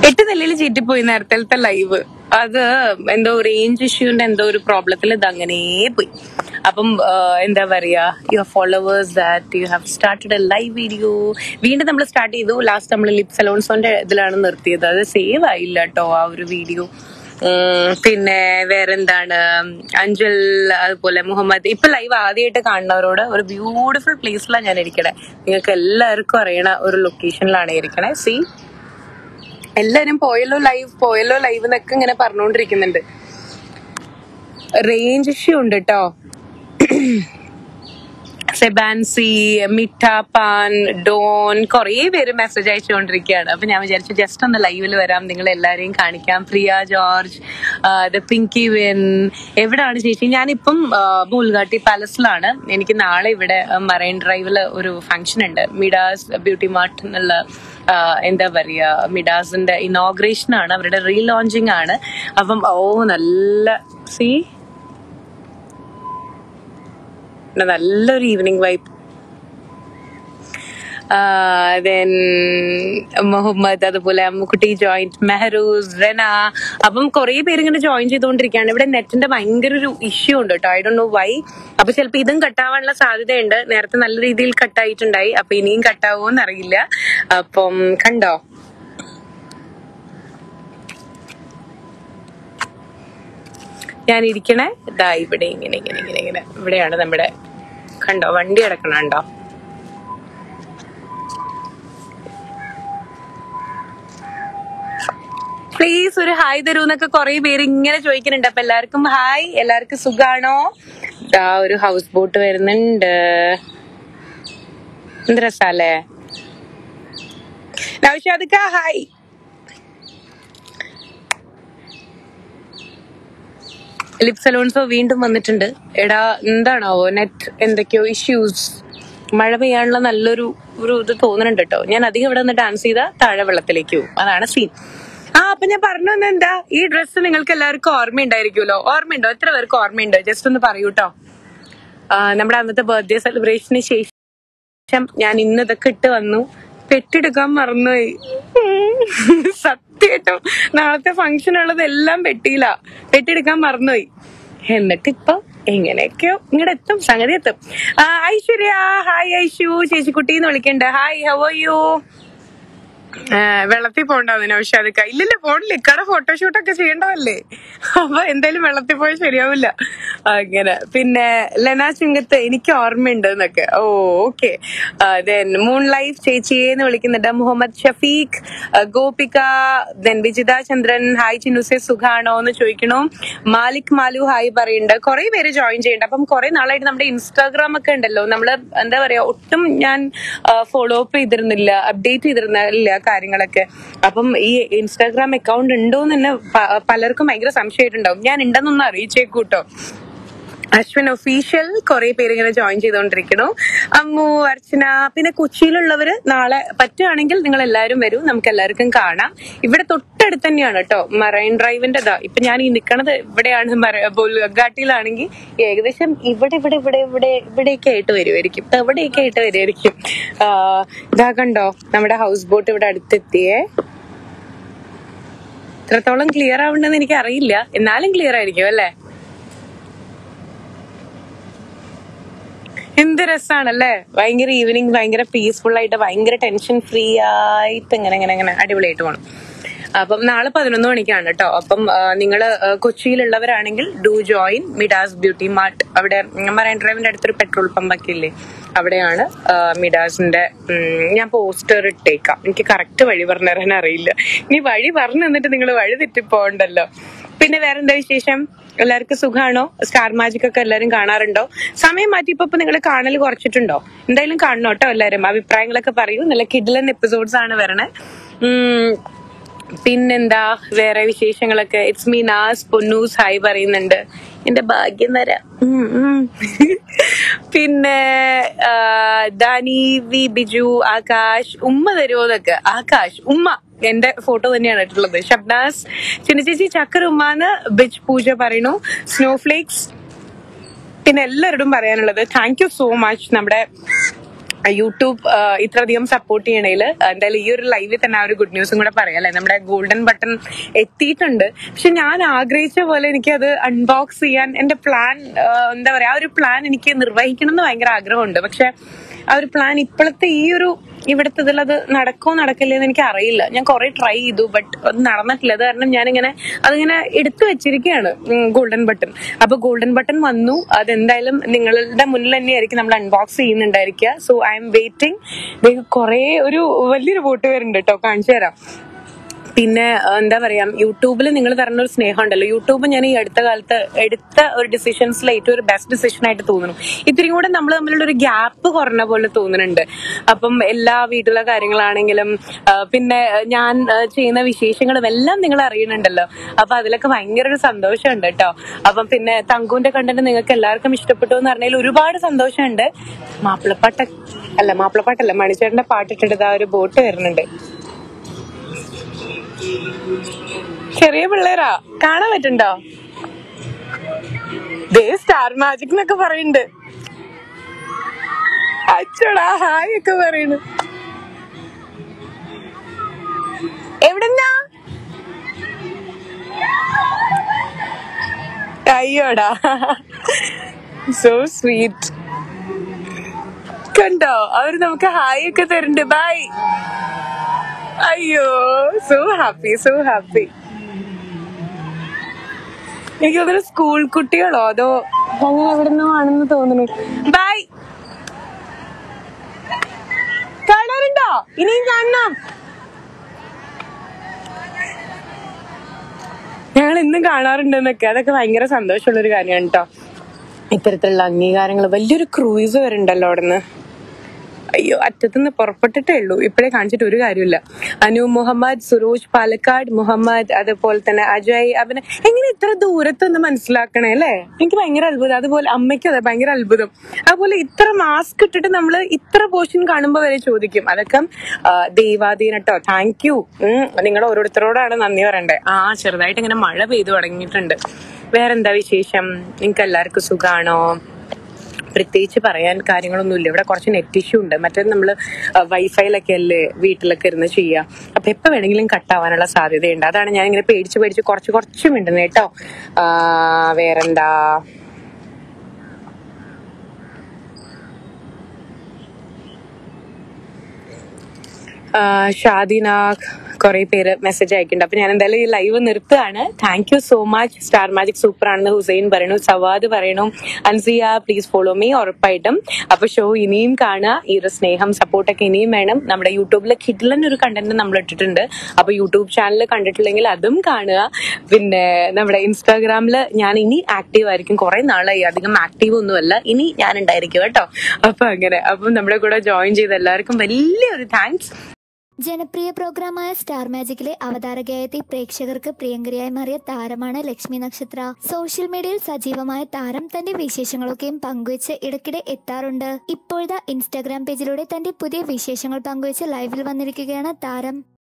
എട്ട് നെല്ലിൽ ചീറ്റിപ്പോയി നേരത്തെ ലൈവ് അത് എന്തോ റേഞ്ച് ഇഷ്യൂന്റെ എന്തോ ഒരു പ്രോബ്ലത്തിൽ ഇത് അങ്ങനെ പോയി അപ്പം ആ, എന്താ പറയാ your followers that you have started a live video വീണ്ടും നമ്മൾ സ്റ്റാർട്ട് ചെയ്തു ലാസ്റ്റ് നമ്മൾ ലിപ്സ് അലോൺസോന്റെ ഇതിലാണ് നിർത്തിയത് അത് സേവ് ആയില്ല കേട്ടോ ആ ഒരു വീഡിയോ ഉം, പിന്നെ വേറെന്താണ് അഞ്ചൽ അതുപോലെ മുഹമ്മദ് ഇപ്പൊ ലൈവ് ആദ്യമായിട്ട് കാണുന്നവരോട് ഒരു ബ്യൂട്ടിഫുൾ പ്ലേസിലാണ് ഞാൻ ഇരിക്കണേ നിങ്ങൾക്ക് എല്ലാവർക്കും അറിയണ ഒരു ലൊക്കേഷനിലാണ് ഇരിക്കണേ സീ എല്ലാരും പോയല്ലോ ലൈവ് പോയല്ലോ ലൈവ് എന്നൊക്കെ ഇങ്ങനെ പറഞ്ഞുകൊണ്ടിരിക്കുന്നുണ്ട് റേഞ്ച് ഇഷ്യൂ ഉണ്ട് കേട്ടോ സെബാൻസി മിഠ പാൻ ഡോൺ കുറേ പേര് മെസ്സേജ് അയച്ചുകൊണ്ടിരിക്കുകയാണ് അപ്പൊ ഞാൻ വിചാരിച്ചു ജസ്റ്റ് ഒന്ന് ലൈവിൽ വരാം നിങ്ങൾ എല്ലാരെയും കാണിക്കാം പ്രിയ ജോർജ് ദ പിങ്കി വിൻ എവിടാണ് ചേച്ചി ഞാനിപ്പം ആ, ബുൾഗാട്ടി പാലസിലാണ് എനിക്ക് നാളെ ഇവിടെ മറൈൻ ഡ്രൈവിൽ ഒരു ഫംഗ്ഷൻ ഉണ്ട് മിഡാസ് ബ്യൂട്ടി മാർട്ട് എന്നുള്ള ആ, എന്താ പറയാ മിഡാസിന്റെ ഇനോഗ്രേഷൻ ആണ് അവരുടെ റീലോഞ്ചിങ് ആണ് അപ്പം ഓ നല്ല സീ നല്ലൊരു ഈവനിങ് വൈബ് ദെൻ മുഹമ്മദ് അതുപോലെ അമ്മുക്കുട്ടി ജോയിന്റ് മെഹറൂസ് റെന അപ്പം കുറെ പേര് ഇങ്ങനെ ജോയിൻ ചെയ്തുകൊണ്ടിരിക്കുകയാണ് ഇവിടെ നെറ്റിന്റെ ഭയങ്കര ഒരു ഇഷ്യൂ ഉണ്ട് കേട്ടോ ഐ ഡോണ്ട് നോ വൈ അപ്പൊ ചിലപ്പോ ഇതും കട്ടാവാനുള്ള സാധ്യതയുണ്ട് നേരത്തെ നല്ല രീതിയിൽ കട്ടായിട്ടുണ്ടായി അപ്പൊ ഇനിയും കട്ടാവോ എന്നറിയില്ല അപ്പം കണ്ടോ ഞാൻ ഇരിക്കണേ ഇതാ ഇവിടെ ഇങ്ങനെ ഇങ്ങനെ ഇങ്ങനെ ഇങ്ങനെ ഇവിടെയാണ് നമ്മുടെ കണ്ടോ വണ്ടി കിടക്കണ കണ്ടോ പ്ലീസ് ഒരു ഹായ് തരൂ എന്നൊക്കെ കുറെ പേര് ഇങ്ങനെ ചോദിക്കുന്നുണ്ട് അപ്പൊ എല്ലാവർക്കും ഹായ് എല്ലാവർക്കും സുഖാണോ ദാ ഒരു ഹൗസ് ബോട്ട് വരുന്നുണ്ട് എന്ത് രസാലേ നൗഷാദിക്ക ഹായ് ലിപ് സലോൺസോ വീണ്ടും വന്നിട്ടുണ്ട് എടാ എന്താണാവോ നെറ്റ് എന്തൊക്കെയോ ഇഷ്യൂസ് മഴ പെയ്യാനുള്ള നല്ലൊരു ഒരു ഇത് തോന്നുന്നുണ്ട് കേട്ടോ ഞാൻ അധികം ഇവിടെ നിന്ന് ഡാൻസ് ചെയ്താ താഴെ വെള്ളത്തിലേക്ക് പോകും അതാണ് സീൻ ആ അപ്പൊ ഞാൻ പറഞ്ഞു വന്നത് എന്താ ഈ ഡ്രസ്സ് നിങ്ങൾക്ക് എല്ലാവർക്കും ഓർമ്മയുണ്ടായിരിക്കുമല്ലോ ഓർമ്മയുണ്ടോ എത്ര പേർക്ക് ഓർമ്മയുണ്ടോ ജസ്റ്റ് ഒന്ന് പറയൂ കേട്ടോ നമ്മുടെ അന്നത്തെ ബർത്ത്ഡേ സെലിബ്രേഷന് ശേഷം ഞാൻ ഇന്ന് ഇതൊക്കെ ഇട്ട് വന്നു പെട്ടെടുക്കാൻ മറന്നുപോയി സത്യമായിട്ടും നാളത്തെ ഫംഗ്ഷൻ ഉള്ളത് എല്ലാം പെട്ടിയില്ല പെട്ടെടുക്കാൻ മറന്നുപോയി എന്നിട്ട് ഇപ്പൊ എങ്ങനെയൊക്കെയോ ഇങ്ങടെ എത്തും സംഗതി എത്തും ആ, ഐശ്വര്യ ഹായ് ഐശു ചേച്ചിക്കുട്ടി എന്ന് വിളിക്കണ്ട ഹായ് ഹൗ ആർ യു വെള്ളത്തിൽ പോണ്ടാവുന്ന നൗഷാദിക്ക ഇല്ലല്ല പോണില്ല ഇക്കടെ ഫോട്ടോഷൂട്ട് ഒക്കെ ചെയ്യേണ്ടതല്ലേ അപ്പൊ എന്തായാലും വെള്ളത്തിൽ പോയാൽ ശരിയാവില്ല അങ്ങനെ പിന്നെ ലെന ചുങ്കത്ത് എനിക്ക് ഓർമ്മയുണ്ട് എന്നൊക്കെ ഓ ഓക്കെ ദെൻ മൂൺ ലൈഫ് ചേച്ചിയെ എന്ന് വിളിക്കുന്നുണ്ട് മുഹമ്മദ് ഷഫീഖ് ആ, ഗോപിക ദെൻ വിജിത ചന്ദ്രൻ ഹായ് ചിന്നുസെ സുഖാണോ എന്ന് ചോദിക്കണു മാലിക് മാലു ഹായ് പറയുന്നുണ്ട് കുറെ പേര് ജോയിൻ ചെയ്യുന്നുണ്ട് അപ്പം കുറെ നാളായിട്ട് നമ്മുടെ ഇൻസ്റ്റാഗ്രാം ഒക്കെ ഉണ്ടല്ലോ നമ്മള് എന്താ പറയാ ഒട്ടും ഞാൻ ഫോളോ അപ്പ് ചെയ്തിരുന്നില്ല അപ്ഡേറ്റ് ചെയ്തിരുന്നില്ല കാര്യങ്ങളൊക്കെ അപ്പം ഈ ഇൻസ്റ്റാഗ്രാം അക്കൗണ്ട് ഉണ്ടോ എന്ന് തന്നെ പ- പലർക്കും ഭയങ്കര സംശയമായിട്ടുണ്ടാവും ഞാൻ ഉണ്ടെന്നൊന്ന് അറിയിച്ചേക്കൂട്ടോ അശ്വിൻ ഒഫീഷ്യൽ കുറെ പേര് ഇങ്ങനെ ജോയിൻ ചെയ്തുകൊണ്ടിരിക്കണു അമ്മു അർച്ചന പിന്നെ കൊച്ചിയിലുള്ളവര് നാളെ പറ്റുകയാണെങ്കിൽ നിങ്ങൾ എല്ലാവരും വരൂ നമുക്ക് എല്ലാവർക്കും കാണാം ഇവിടെ തൊട്ടടുത്ത് തന്നെയാണ് കേട്ടോ മറൈൻ ഡ്രൈവിന്റെ ഇതാ ഇപ്പൊ ഞാൻ ഈ നിക്കണത് ഇവിടെയാണ് മറ- ബുൾഗാട്ടിയിലാണെങ്കിൽ ഏകദേശം ഇവിടെ ഇവിടെ ഇവിടെ ഇവിടെ ഇവിടെയൊക്കെ ആയിട്ട് വരുമായിരിക്കും എവിടെയൊക്കെ ആയിട്ട് വരുമായിരിക്കും ആ, ഇതാ കണ്ടോ നമ്മുടെ ഹൗസ് ബോട്ട് ഇവിടെ അടുത്തെത്തിയേ ഇത്രത്തോളം ക്ലിയർ ആവുണ്ടെന്ന് എനിക്ക് അറിയില്ല എന്നാലും ക്ലിയർ ആയിരിക്കും അല്ലേ എന്ത് രസാണല്ലേ ഭയങ്കര ഈവനിങ് ഭയങ്കര പീസ്ഫുൾ ആയിട്ട് ഭയങ്കര ടെൻഷൻ ഫ്രീ ആയിട്ട് ഇങ്ങനെ ഇങ്ങനെ ഇങ്ങനെ അടിപൊളിയായിട്ട് പോകണം അപ്പം നാളെ പതിനൊന്ന് മണിക്കാണ് കേട്ടോ അപ്പം നിങ്ങൾ കൊച്ചിയിലുള്ളവരാണെങ്കിൽ do join Midas beauty mart അവിടെ മറൈൻ ഡ്രൈവിന്റെ അടുത്തൊരു പെട്രോൾ പമ്പ് ഒക്കെ ഇല്ലേ അവിടെയാണ് ആ, മിഡാസിന്റെ ഉം, ഞാൻ പോസ്റ്റർ ഇട്ടേക്കാം എനിക്ക് കറക്റ്റ് വഴി പറഞ്ഞു തരാൻ അറിയില്ല ഇനി വഴി പറഞ്ഞു തന്നിട്ട് നിങ്ങൾ വഴി തെറ്റിപ്പോണ്ടല്ലോ പിന്നെ വേറെന്താ വിശേഷം എല്ലാവർക്കും സുഖാണോ സ്റ്റാർ മാജിക് ഒക്കെ എല്ലാവരും കാണാറുണ്ടോ സമയം മാറ്റിയപ്പോ ഇപ്പൊ നിങ്ങൾ കാണൽ കുറച്ചിട്ടുണ്ടോ എന്തായാലും കാണണം കേട്ടോ എല്ലാവരും അഭിപ്രായങ്ങളൊക്കെ പറയൂ നല്ല കിഡിലൻ എപ്പിസോഡ്സ് ആണ് വരണേ ഉം, പിന്നെന്താ വേറെ വിശേഷങ്ങളൊക്കെ it's me Naz Ponnus hi പറയുന്നുണ്ട് എന്റെ ഭാഗ്യം തരാം ഉം, ഉം. പിന്നെ ആ, ദാനി വി ബിജു ആകാശ് ഉമ്മ തരുമോ എന്നൊക്കെ ആകാശ് ഉമ്മ എന്റെ ഫോട്ടോ തന്നെയാണ് ഇട്ടുള്ളത് ഷബ്നാസ് ചിന്ന ചേച്ചി ചക്കർ ഉമ്മാന്ന് ബിജ് പൂജ പറയണു സ്നോഫ്ലേക്സ് പിന്നെ എല്ലാവരോടും പറയാനുള്ളത് താങ്ക് യു സോ മച്ച് നമ്മുടെ യൂട്യൂബ് ആ, ഇത്രയധികം സപ്പോർട്ട് ചെയ്യണേൽ എന്തായാലും ഈ ഒരു ലൈവിൽ തന്നെ ആ ഒരു ഗുഡ് ന്യൂസും കൂടെ പറയാം അല്ലെ നമ്മുടെ ഗോൾഡൻ ബട്ടൺ എത്തിയിട്ടുണ്ട് പക്ഷെ ഞാൻ ആഗ്രഹിച്ച പോലെ എനിക്ക് അത് അൺബോക്സ് ചെയ്യാൻ എന്റെ പ്ലാൻ എന്താ പറയാ ആ ഒരു പ്ലാൻ എനിക്ക് നിർവഹിക്കണം എന്ന് ഭയങ്കര ആഗ്രഹമുണ്ട് പക്ഷെ ആ ഒരു പ്ലാൻ ഇപ്പോഴത്തെ ഈ ഒരു ഇവിടുത്തെ ഇതിൽ അത് നടക്കോ നടക്കില്ലേ എന്ന് എനിക്ക് അറിയില്ല ഞാൻ കുറെ ട്രൈ ചെയ്തു ബട്ട് അത് നടന്നിട്ടില്ല അത് കാരണം ഞാനിങ്ങനെ അതിങ്ങനെ എടുത്തു വെച്ചിരിക്കുകയാണ് ഗോൾഡൻ ബട്ടൺ അപ്പൊ ഗോൾഡൻ ബട്ടൺ വന്നു അതെന്തായാലും നിങ്ങളുടെ മുന്നിൽ തന്നെയായിരിക്കും നമ്മൾ അൺബോക്സ് ചെയ്യുന്നുണ്ടായിരിക്കുക സോ ഐ എം വെയിറ്റിംഗ് കുറെ ഒരു വലിയൊരു വോട്ട് വരുന്നുണ്ട് കേട്ടോ കാണിച്ചു തരാം പിന്നെ ആ, എന്താ പറയാ യൂട്യൂബിൽ നിങ്ങൾ തരുന്ന ഒരു സ്നേഹം ഉണ്ടല്ലോ യൂട്യൂബ് ഞാൻ ഈ അടുത്ത കാലത്ത് എടുത്ത ഒരു ഡിസിഷൻസിൽ ഏറ്റവും ഒരു ബെസ്റ്റ് ഡിസിഷൻ ആയിട്ട് തോന്നുന്നു ഇത്തിരി കൂടെ നമ്മൾ തമ്മിലുള്ള ഒരു ഗ്യാപ്പ് കുറഞ്ഞ പോലെ തോന്നുന്നുണ്ട് അപ്പം എല്ലാ വീട്ടിലെ കാര്യങ്ങളാണെങ്കിലും ആ, പിന്നെ ഞാൻ ആ, ചെയ്യുന്ന വിശേഷങ്ങളും എല്ലാം നിങ്ങൾ അറിയുന്നുണ്ടല്ലോ അപ്പൊ അതിലൊക്കെ ഭയങ്കര ഒരു സന്തോഷമുണ്ട് കേട്ടോ അപ്പം പിന്നെ തങ്കുവിന്റെ കണ്ടന്റ് നിങ്ങൾക്ക് എല്ലാവർക്കും ഇഷ്ടപ്പെട്ടു എന്ന് പറഞ്ഞാൽ ഒരുപാട് സന്തോഷമുണ്ട് മാപ്പിളപ്പാട്ട് അല്ല മാപ്പിളപ്പാട്ടല്ല മണിച്ചേട്ടന്റെ പാട്ടിട്ടിട്ട് ആ ഒരു ബോട്ട് വരുന്നുണ്ട് ചെറിയ പിള്ളേരാ കാണാൻ പറ്റുണ്ടോ ദേ സ്റ്റാർ മാജിക് എന്നൊക്കെ പറയുന്നുണ്ട് അച്ചോടാ ഹായ് ഒക്കെ പറയുന്നു എവിടെന്നാ അയ്യോടാ സോ സ്വീറ്റ് കണ്ടോ അവര് നമുക്ക് ഹായ് ഒക്കെ തരുന്നുണ്ട് ബൈ അയ്യോ സോ ഹാപ്പി സോ ഹാപ്പി എനിക്ക് തോന്നുന്നു സ്കൂൾ കുട്ടികളോ അതോ അങ്ങനെ എവിടെ നിന്നോ ആണെന്ന് തോന്നുന്നു ബൈ കാണാറുണ്ടോ ഇനിയും കാണണം ഞങ്ങൾ ഇന്നും കാണാറുണ്ടെന്നൊക്കെ അതൊക്കെ ഭയങ്കര സന്തോഷമുള്ള ഒരു കാര്യമാണ് കേട്ടോ ഇത്തരത്തിലുള്ള അംഗീകാരങ്ങൾ വലിയൊരു ക്രൂയിസ് വരുന്നുണ്ടല്ലോ അവിടെ നിന്ന് അയ്യോ അറ്റത്തുനിന്ന് പുറപ്പെട്ടിട്ടേ ഉള്ളൂ ഇപ്പോഴേ കാണിച്ചിട്ട് ഒരു കാര്യമില്ല അനു മുഹമ്മദ് സുരോജ് പാലക്കാട് മുഹമ്മദ് അതുപോലെ തന്നെ അജയ് അവന് എങ്ങനെ ഇത്ര ദൂരത്തൊന്ന് മനസ്സിലാക്കണേ അല്ലേ എനിക്ക് ഭയങ്കര അത്ഭുതം അതുപോലെ അമ്മയ്ക്കും അതെ ഭയങ്കര അത്ഭുതം അതുപോലെ ഇത്ര മാസ്ക് ഇട്ടിട്ട് നമ്മൾ ഇത്ര പോർഷൻ കാണുമ്പോൾ വരെ ചോദിക്കും അതൊക്കെ ആ, ദൈവാധീനം കേട്ടോ താങ്ക് യു നിങ്ങൾ ഓരോരുത്തരോടാണ് നന്ദി പറയണ്ടേ ആ ചെറുതായിട്ട് ഇങ്ങനെ മഴ പെയ്തു തുടങ്ങിയിട്ടുണ്ട് വേറെന്താ വിശേഷം നിങ്ങൾക്ക് എല്ലാവർക്കും സുഖാണോ പ്രത്യേകിച്ച് പറയാൻ കാര്യങ്ങളൊന്നുമില്ല ഇവിടെ കുറച്ച് നെറ്റ് ഇഷ്യൂ ഉണ്ട് മറ്റേത് നമ്മൾ വൈഫൈയിലൊക്കെ അല്ലേ വീട്ടിലൊക്കെ ഇരുന്ന് ചെയ്യുക അപ്പൊ എപ്പോ വേണമെങ്കിലും കട്ടാവാനുള്ള സാധ്യതയുണ്ട് അതാണ് ഞാൻ ഇങ്ങനെ പേടിച്ച് പേടിച്ച് കുറച്ച് കുറച്ച് മിണ്ടുന്നത് കേട്ടോ ആ, വേറെന്താ ആ, ഷാദിന കുറെ പേര് മെസ്സേജ് അയക്കുന്നുണ്ട് അപ്പൊ ഞാൻ എന്തായാലും ഈ ലൈവ് നിർത്തുകയാണ് thank you so much star magic super ആണെന്ന് ഹുസൈൻ പറയണു സവാദ് പറയണു അൻസിയ പ്ലീസ് ഫോളോ മീ ഉറപ്പായിട്ടും അപ്പൊ ഷോ ഇനിയും കാണുക ഈ ഒരു സ്നേഹം സപ്പോർട്ടൊക്കെ ഇനിയും വേണം നമ്മുടെ യൂട്യൂബിൽ കിഡ്ലൻ ഒരു കണ്ടന്റ് നമ്മൾ ഇട്ടിട്ടുണ്ട് അപ്പൊ യൂട്യൂബ് ചാനൽ കണ്ടിട്ടില്ലെങ്കിൽ അതും കാണുക പിന്നെ നമ്മുടെ ഇൻസ്റ്റാഗ്രാമിൽ ഞാൻ ഇനി ആക്റ്റീവ് ആയിരിക്കും കുറെ നാളായി അധികം ആക്റ്റീവ് ഒന്നുമല്ല ഇനി ഞാൻ ഉണ്ടായിരിക്കും കേട്ടോ അപ്പൊ അങ്ങനെ അപ്പം നമ്മുടെ കൂടെ ജോയിൻ ചെയ്ത എല്ലാവർക്കും വലിയൊരു താങ്ക്സ് ജനപ്രിയ പ്രോഗ്രാമായ സ്റ്റാർ മാജിക്കിലെ അവതാരകയായെത്തി പ്രേക്ഷകർക്ക് പ്രിയങ്കരിയായി മാറിയ താരമാണ് ലക്ഷ്മി നക്ഷത്ര സോഷ്യൽ മീഡിയയിൽ സജീവമായ താരം തന്റെ വിശേഷങ്ങളൊക്കെയും പങ്കുവച്ച് ഇടയ്ക്കിടെ എത്താറുണ്ട് ഇപ്പോഴത്തെ ഇൻസ്റ്റാഗ്രാം പേജിലൂടെ തന്റെ പുതിയ വിശേഷങ്ങൾ പങ്കുവച്ച് ലൈവിൽ വന്നിരിക്കുകയാണ് താരം